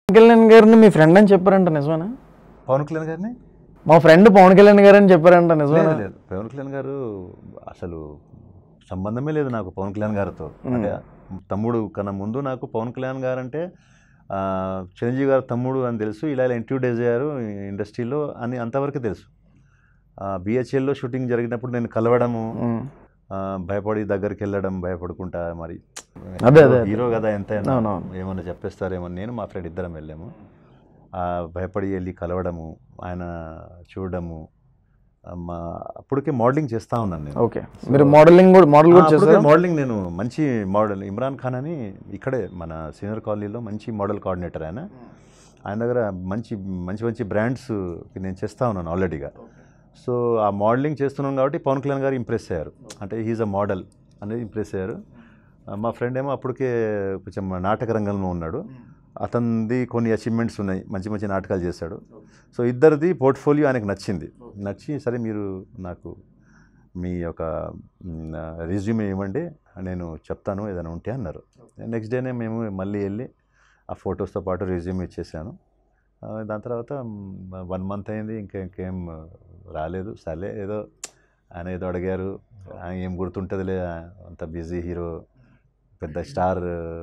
కళ్యాణ్ గారిని మీ ఫ్రెండ్ అని చెప్పారంట నిజమేనా పవన్ కళ్యాణ్ గారిని మా ఫ్రెండ్ పవన్ కళ్యాణ్ గారు అని చెప్పారంట నిజమేనా లేదు లేదు పవన్ కళ్యాణ్ గారు అసలు సంబంధమే లేదు నాకు పవన్ కళ్యాణ్ గారితో అంటే తమ్ముడు కన్నా ముందు నాకు పవన్ కళ్యాణ్ గారు అంటే ఆ, చిరంజీవి గారు తమ్ముడు అని తెలుసు ఇలా ఇలా ఇంట్రడ్యూస్ అయ్యారు ఇండస్ట్రీలో అని అంతవరకు తెలుసు బిహెచ్ఎల్లో షూటింగ్ జరిగినప్పుడు నేను కలవడము ఉమ్. ఆ, భయపడి దగ్గరికి వెళ్ళడం భయపడుకుంటా మరి అదే, అదే. హీరో కదా ఎంత అవునవును. ఏమన్నా చెప్పేస్తారేమో నేను మా ఫ్రెండ్ ఇద్దరం వెళ్ళాము ఆ, భయపడి వెళ్ళి కలవడము ఆయన చూడడము ఆ, మా అప్పటికే మోడలింగ్ చేస్తూ ఉన్నాను నేను ఓకే మీరు మోడలింగ్ కూడా మోడల్ కూడా చేస్తారు మోడలింగ్ నేను మంచి మోడల్ ఇమ్రాన్ ఖాన్ అని ఇక్కడే మన సీనియర్ కాలనీలో మంచి మోడల్ కోఆర్డినేటర్ ఆయన ఆయన దగ్గర మంచి మంచి మంచి బ్రాండ్స్ నేను చేస్తూ ఉన్నాను ఆల్రెడీగా సో ఆ మోడలింగ్ చేస్తున్నాను కాబట్టి పవన్ కళ్యాణ్ గారు ఇంప్రెస్ అయ్యారు అంటే హీజ్ అ మోడల్ అనేది ఇంప్రెస్ అయ్యారు ఆ, మా ఫ్రెండ్ ఏమో అప్పటికే కొంచెం నాటక రంగంలో ఉన్నాడు అతనిది కొన్ని అచీవ్మెంట్స్ ఉన్నాయి మంచి మంచి నాటకాలు చేశాడు సో ఇద్దరిది పోర్ట్ఫోలియో ఆయనకు నచ్చింది నచ్చి సరే మీరు నాకు మీ యొక్క రిజ్యూమే ఇవ్వండి నేను చెప్తాను ఏదైనా ఉంటే అన్నారు నెక్స్ట్ డేనే మేము మళ్ళీ వెళ్ళి ఆ ఫొటోస్తో పాటు రెజ్యూమ్ ఇచ్చేసాను ఆ, దాని తర్వాత వన్ మంత్ అయింది ఇంకా ఇంకేం రాలేదు సర్లే ఏదో ఆయన ఏదో అడిగారు ఆయన ఏం గుర్తుంటుందిలే అంత బిజీ హీరో పెద్ద స్టార్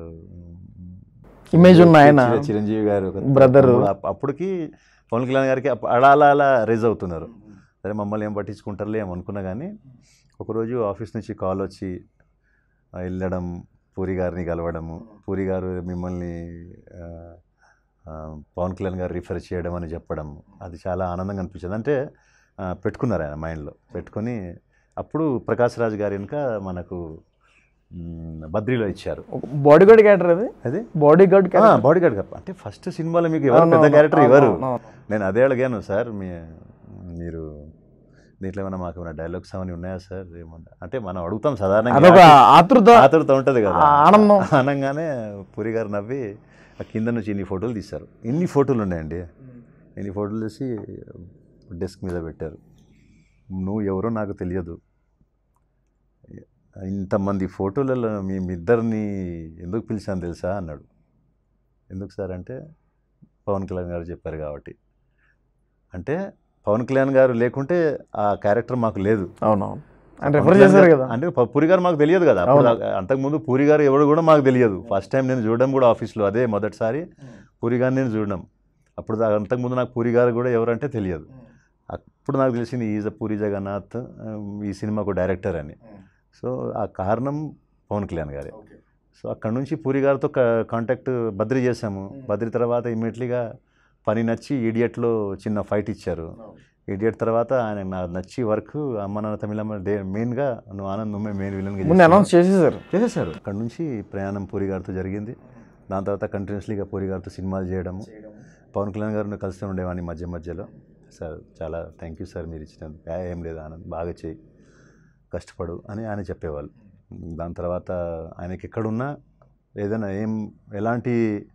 Image ఉన్న ఆయన. చిరంజీవి గారు ఒక Brother. తమ్ముడు. అప్- అప్పటికి పవన్ కళ్యాణ్ గారికి అప్ప- అలా అలా అలా రేజ్ అవుతున్నారు సరే మమ్మల్ని ఏం పట్టించుకుంటారులే ఏమనుకున్నా కానీ ఒకరోజు ఆఫీస్ నుంచి కాల్ వచ్చి ఆ, వెళ్ళడం పూరి గారిని కలవడము పూరి గారు మిమ్మల్ని ఆ, ఆ, పవన్ కళ్యాణ్ గారు రిఫర్ చేయడం అని చెప్పడం అది చాలా ఆనందంగా అనిపించింది అంటే ఆ, పెట్టుకున్నారు ఆయన మైండ్లో పెట్టుకొని అప్పుడు ప్రకాష్ రాజ్ గారి వెనుక మనకు మ్, బద్రీలో ఇచ్చారు బాడీ గార్డ్ క్యారెక్టర్ అది అదే body guard character body guard అంటే ఫస్ట్ సినిమాలో మీకు ఎవరు పెద్ద క్యారెక్టర్ ఇవ్వరు అవును. నేను అదే అడిగాను సార్ మీ మీరు దీంట్లో ఏమైనా మాకు ఏమైనా డైలాగ్స్ అవన్నీ ఉన్నాయా సార్ ఏమన్నా అంటే మనం అడుగుతాం అదొక సాధారణంగా ఆతృత ఆతృత ఉంటుంది కదా ఆ ఆనందం. అనగానే పూరి గారు నవ్వి ఆ కింద నుంచి ఇన్ని ఫోటోలు తీశారు ఇన్ని ఫోటోలు ఉన్నాయండి ఇన్ని ఫోటోలు తీసి డెస్క్ మీద పెట్టారు నువ్వు ఎవరో నాకు తెలియదు ఇంతమంది ఫోటోలలో మీ మీ ఇద్దరిని ఎందుకు పిలిచాను తెలుసా అన్నాడు ఎందుకు సార్ అంటే పవన్ కళ్యాణ్ గారు చెప్పారు కాబట్టి అంటే పవన్ కళ్యాణ్ గారు లేకుంటే ఆ క్యారెక్టర్ మాకు లేదు అవునవును ఆయన పవన్ రెఫర్ కళ్యాణ్ చేశారు గారు- కదా అంటే ప- పూరి గారు మాకు తెలియదు కదా అప్పుడు దాకా- అంతకుముందు పూరి గారు ఎవడు కూడా మాకు తెలియదు ఫస్ట్ టైం నేను చూడడం కూడా ఆఫీస్లో అదే మొదటిసారి పూరి గారిని నేను చూడడం అప్పుడు దా- అంతకుముందు నాకు పూరి గారు కూడా ఎవరంటే తెలియదు అప్పుడు నాకు తెలిసింది ఈజ్ అ పూరి జగన్నాథ్ ఆ, ఈ సినిమాకు డైరెక్టర్ అని సో ఆ కారణం పవన్ కళ్యాణ్ గారే సో అక్కడ నుంచి పూరి గారితో కాంటాక్ట్ బద్రి చేశాము బద్రి తర్వాత ఇమ్మీడియట్లీగా పని నచ్చి ఈడియట్లో చిన్న ఫైట్ ఇచ్చారు ఈడియట్ తర్వాత ఆయన నాకు నచ్చి వర్క్ అమ్మ నాన్న తమిళమ్మ డే మెయిన్గా నువ్వు ఆనంద్ నువ్వే మెయిన్ విలన్గా ముందు అనౌన్స్ చేసేసారు చేసేసారు అక్కడ నుంచి ప్రయాణం పూరి గారితో జరిగింది దాని తర్వాత కంటిన్యూస్లీగా పూరి గారితో సినిమాలు చేయడము పవన్ కళ్యాణ్ గారిని కలుస్తూ ఉండేవాడిని మధ్య మధ్యలో సార్ చాలా థ్యాంక్ యూ సార్ మీరు ఇచ్చినందుకు "ఏ, ఏం లేదు ఆనంద్ బాగా చేయి కష్టపడు అని ఆయన చెప్పేవాళ్ళు దాని తర్వాత ఆయనకి ఎక్కడున్నా ఏదైనా ఏం ఎలాంటి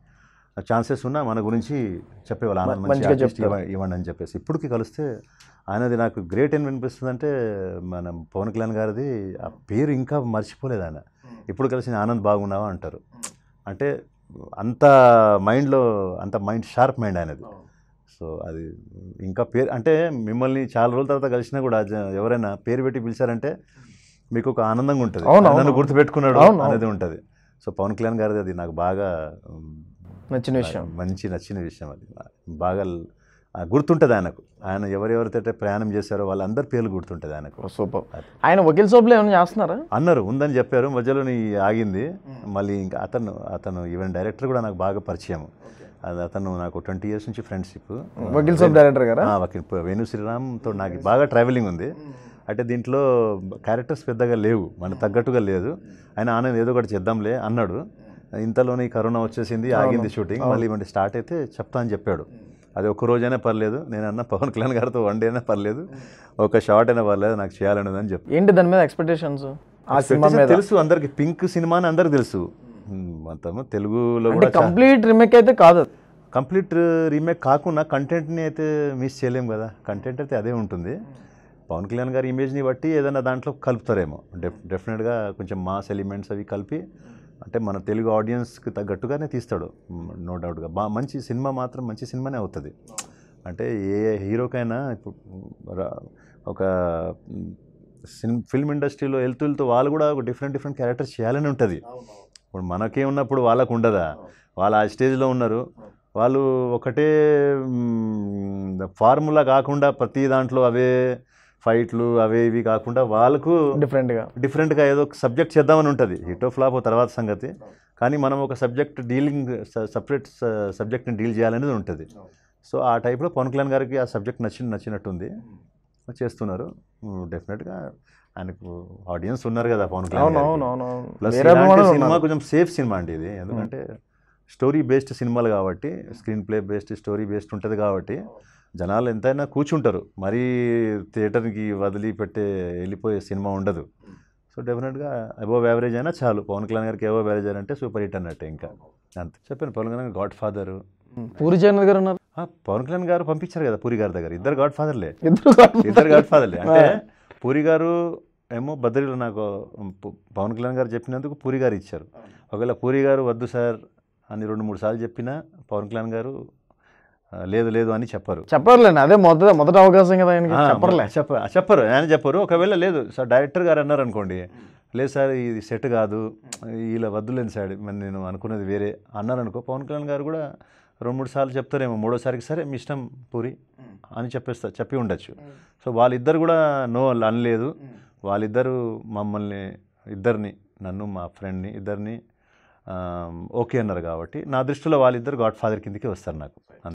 ఛాన్సెస్ ఉన్నా మన గురించి చెప్పేవాళ్ళు ఆనంద్ మంచి మంచిగా artist చెప్తారు. ఇవ్వ- ఇవ్వండి అని చెప్పేసి ఇప్పటికి కలిస్తే ఆయనది నాకు గ్రేట్ ఏం అనిపిస్తుంది అంటే మన పవన్ కళ్యాణ్ గారిది ఆ పేరు ఇంకా మర్చిపోలేదు ఆయన ఇప్పుడు కలిసిన ఆనంద్ బాగున్నావా అంటారు అంటే అంత మైండ్లో అంత మైండ్ షార్ప్ మైండ్ ఆయనది సో అది ఇంకా పేరు అంటే మిమ్మల్ని చాలా రోజుల తర్వాత కలిసినా కూడా జ- ఎవరైనా పేరు పెట్టి పిలిచారంటే మీకు ఒక ఆనందంగా ఉంటుంది అవును, అవును. నన్ను గుర్తుపెట్టుకున్నాడు అవును, అవును. అనేది ఉంటుంది సో పవన్ కళ్యాణ్ గారిది అది నాకు బాగా ఉమ్, నచ్చిన విషయం మంచి నచ్చిన విషయం అది బాగా ల్- ఆ, గుర్తుంటుంది ఆయనకు ఆయన ఎవరెవరితో ప్రయాణం చేశారో వాళ్ళందరి పేర్లు గుర్తుంటుంది ఆయనకు సూపర్ ఆయన వకీల్ సోప్లో ఏమైనా చేస్తున్నారా అన్నారు ఉందని చెప్పారు మధ్యలో నీ ఆగింది మళ్ళీ ఇంకా అతను అతను ఈవెన్ డైరెక్టర్ కూడా నాకు బాగా పరిచయం అది అతను నాకు ట్వంటీ ఇయర్స్ నుంచి ఫ్రెండ్షిప్ వకీల్ సోప్ డైరెక్టర్ గారా వకీల్ వేణు శ్రీరామ్తో నాకు బాగా ట్రావెలింగ్ ఉంది అంటే దీంట్లో క్యారెక్టర్స్ పెద్దగా లేవు మన తగ్గట్టుగా లేదు ఆయన ఆనంద్ ఏదో ఒకటి చేద్దాంలే అన్నాడు ఇంతలోనే ఈ కరోనా వచ్చేసింది ఆగింది షూటింగ్ మళ్ళీ ఇవ్వండి స్టార్ట్ అయితే చెప్తా అని చెప్పాడు అది ఒక రోజైనా పర్లేదు నేను అన్న పవన్ కళ్యాణ్ గారితో వన్ డే అయినా పర్లేదు ఒక షార్ట్ అయినా పర్లేదు నాకు చేయాలని అని చెప్పి ఏంటి దాని మీద ఎక్స్పెక్టేషన్స్ ఆ సినిమా మీద తెలుసు అందరికి పింక్ సినిమా అని అందరికి తెలుసు ఉమ్, మొత్తము తెలుగులో అంటే కూడా కంప్లీట్ రిమేక్ అయితే కాదు అది. కంప్లీట్ రీమేక్ కాకుండా కంటెంట్ని అయితే మిస్ చేయలేం కదా కంటెంట్ అయితే అదే ఉంటుంది పవన్ కళ్యాణ్ గారి ఇమేజ్ని బట్టి ఏదైనా దాంట్లో కలుపుతారేమో డెఫ్ డెఫినెట్గా కొంచెం మాస్ ఎలిమెంట్స్ అవి కలిపి అంటే మన తెలుగు ఆడియన్స్కి తగ్గట్టుగానే తీస్తాడు నో డౌట్గా బా మంచి సినిమా మాత్రం మంచి సినిమానే అవుతుంది అంటే ఏ హీరోకైనా ఇప్పుడు రా- ఒక సిన్ ఫిల్మ్ ఇండస్ట్రీలో వెళ్తూ వెళ్తూ వాళ్ళు కూడా ఒక డిఫరెంట్ డిఫరెంట్ క్యారెక్టర్స్ చేయాలని ఉంటుంది ఇప్పుడు మనకే ఉన్నప్పుడు వాళ్ళకు ఉండదా వాళ్ళు ఆ స్టేజ్లో ఉన్నారు వాళ్ళు ఒకటే ఫార్ములా కాకుండా ప్రతి దాంట్లో అవే ఫైట్లు అవే ఇవి కాకుండా వాళ్ళకు డిఫరెంట్గా డిఫరెంట్గా ఏదో ఒక సబ్జెక్ట్ చేద్దామని ఉంటుంది హిట్ ఆఫ్ ఫ్లాప్ తర్వాత సంగతి కానీ మనం ఒక సబ్జెక్ట్ డీలింగ్ సపరేట్ సబ్జెక్ట్ని డీల్ చేయాలనేది ఉంటుంది సో ఆ టైప్లో పవన్ కళ్యాణ్ గారికి ఆ సబ్జెక్ట్ నచ్చి నచ్చినట్టుంది చేస్తున్నారు డెఫినెట్గా ఆయనకు ఆడియన్స్ ఉన్నారు కదా పవన్ కళ్యాణ్ అవును గారికి. అవును అవును అవును ప్లస్ వేరే ఇలాంటి అభిమానులు సినిమా ఉన్నారు. కొంచెం సేఫ్ సినిమా అండి ఇది ఎందుకంటే స్టోరీ బేస్డ్ సినిమాలు కాబట్టి screenplay based story based ఉంటుంది కాబట్టి జనాలు ఎంతైనా కూర్చుంటారు మరీ థియేటర్కి వదిలిపెట్టే వెళ్ళిపోయే సినిమా ఉండదు సో డెఫినెట్గా అబోవ్ యావరేజ్ అయినా చాలు పవన్ కళ్యాణ్ గారికి అబోవ్ యావరేజ్ అంటే సూపర్ హిట్ అన్నట్టే ఇంకా అంతే చెప్పాను పవన్ కళ్యాణ్ గాడ్ ఫాదర్ పూరి జగన్నాథ్ గారు ఉన్నారు పవన్ కళ్యాణ్ గారు పంపించారు కదా పూరి గారి దగ్గర ఇద్దరు గాడ్ ఫాదర్లే ఇద్దరు కాదు. ఇద్దరు గాడ్ ఫాదర్లే అంటే పూరి గారు ఏమో బద్రీలో నాకు పు- పవన్ కళ్యాణ్ గారు చెప్పినందుకు పూరి గారు ఇచ్చారు ఒకవేళ పూరి గారు వద్దు సార్ అని రెండు మూడు సార్లు చెప్పినా పవన్ కళ్యాణ్ గారు ఆ, లేదు లేదు అని చెప్పరు చెప్పర్లేండి అదే మొదట మొదటి అవకాశం కదా ఆయనకి ఆ, చెప్పర్లే చెప్ప చెప్పరు ఆయన చెప్పరు ఒకవేళ లేదు సార్ డైరెక్టర్ గారు అన్నారు అనుకోండి లేదు సార్ ఇది సెట్ కాదు ఇలా వద్దులేని సార్ మరి నేను అనుకున్నది వేరే అన్నారు అనుకో పవన్ కళ్యాణ్ గారు కూడా రెండు మూడు సార్లు చెప్తారేమో మూడోసారికి సరే మీ ఇష్టం పూరి అని చెప్పేస్తా చెప్పి ఉండొచ్చు సో వాళ్ళిద్దరు కూడా నో అనలేదు వాళ్ళిద్దరు మమ్మల్ని ఇద్దరిని నన్ను మా ఫ్రెండ్ని ఇద్దరిని ఓకే అన్నారు కాబట్టి నా దృష్టిలో వాళ్ళిద్దరు గాడ్ ఫాదర్ కిందకి వస్తారు నాకు